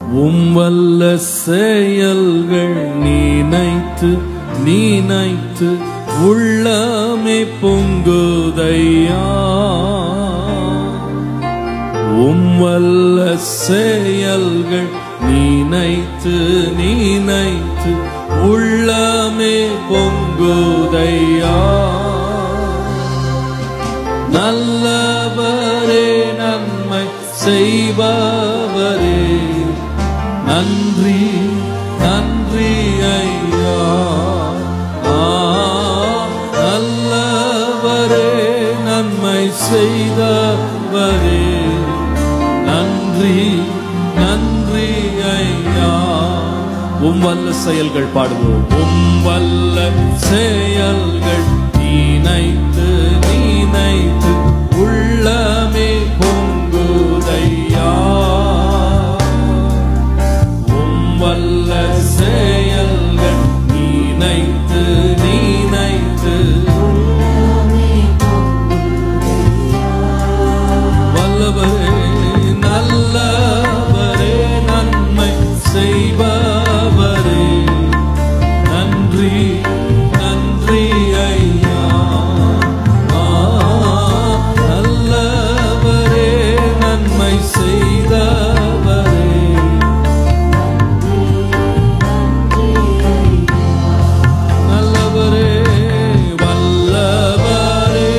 உம் வல்ல செயல்கள் நினைத்து நினைத்து உள்ளமே பொங்குதையா உம் வல்ல செயல்கள் நினைத்து நினைத்து உள்ளமே பொங்குதையா நல்லவரே நன்மை செய்பவரே நன்றி நன்றி ஐயா ஆ, நல்லவரே நன்மை செய்தவரே நன்றி நன்றி ஐயா உம் வல்ல செயல்கள் பாடுவோம் உம் வல்ல செயல்கள் நினைத்து நினைத்து உள்ளமே பொங்குதையா உம் வல்ல செயல்கள் நினைத்து நினைத்து வல்லவரே நல்லவரே நன்மை செய்பவரே நன்றி நன்றி ஐயா ஆ, நல்லவரே நன்மை செய்தவரே நல்லவரே வல்லவரே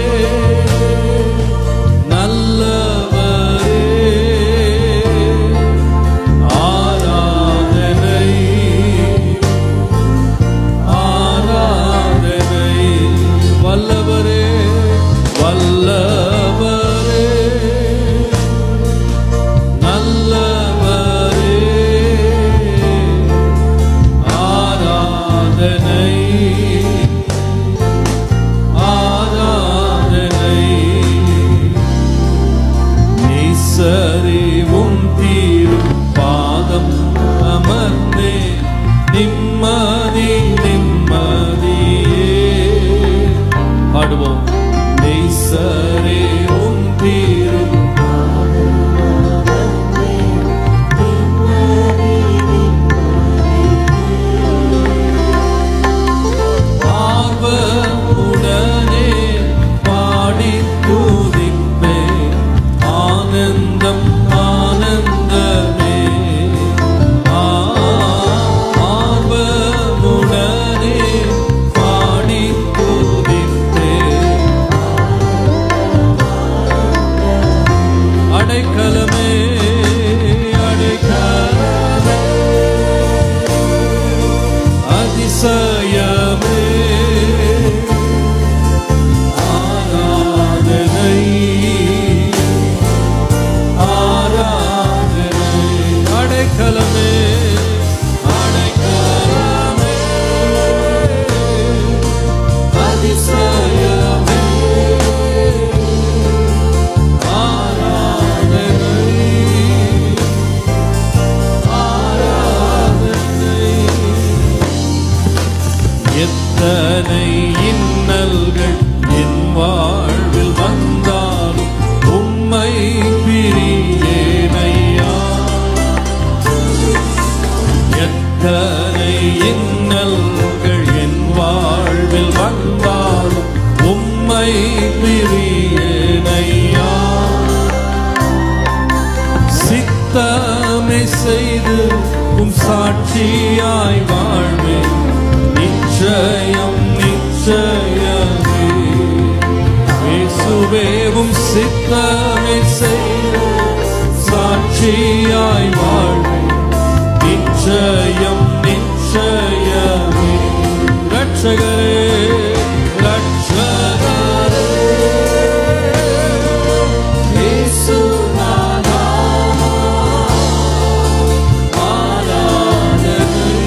நல்லவரே ஆராதனை ஆராதனை வல்லவரே வல்லவரே நல்லவரே ஆராதனை ஆராதனை நேசரேவும் தீரும் பாதம் அமர்ந்தே நிம்மதி நிம்மதியே பாடுவோம் நேசரேவும் தீரும் ஆர்வமுடனே பாடி துதிப்பே ஆனந்தம் ஆனந்தமே ஆ, ஆர்வமுடனே பாடி துதிப்பே அடைக்கலமே அடைக்கலமே அதிசயமே ஆராதனை ஆராதனை அடைக்கலமே அடைக்கலமே அதிசயமே ஆராதனை எத்தனை இன்னல்கள் என் வாழ்வில் வந்தாலும் உம்மை பிரியேனையா எத்தனை இன்னல்கள் என் வாழ்வில் வந்தாலும் உம்மை பிரியேனையா சித்தமே செய்து உம் சாட்சியாய் வாழ்வேன் நிச்சயம் நிச்சயமே இயேசுவேவும் சித்தமே செய்து சாட்சியாய் வாழ்வேன் நிச்சயம் நிச்சயமே ரட்சகரே ரட்சகரே இயேசுநாதா ஆராதனை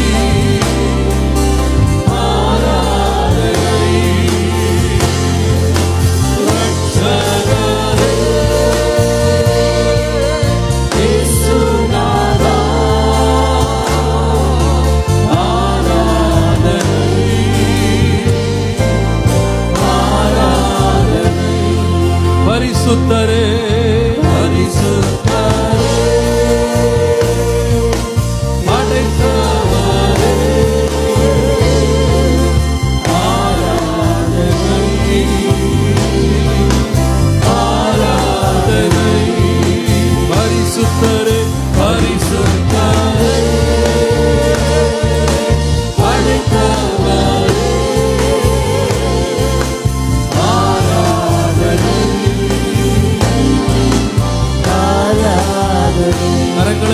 ஆராதனை ரட்சகரே இயேசுநாதா கரங்களை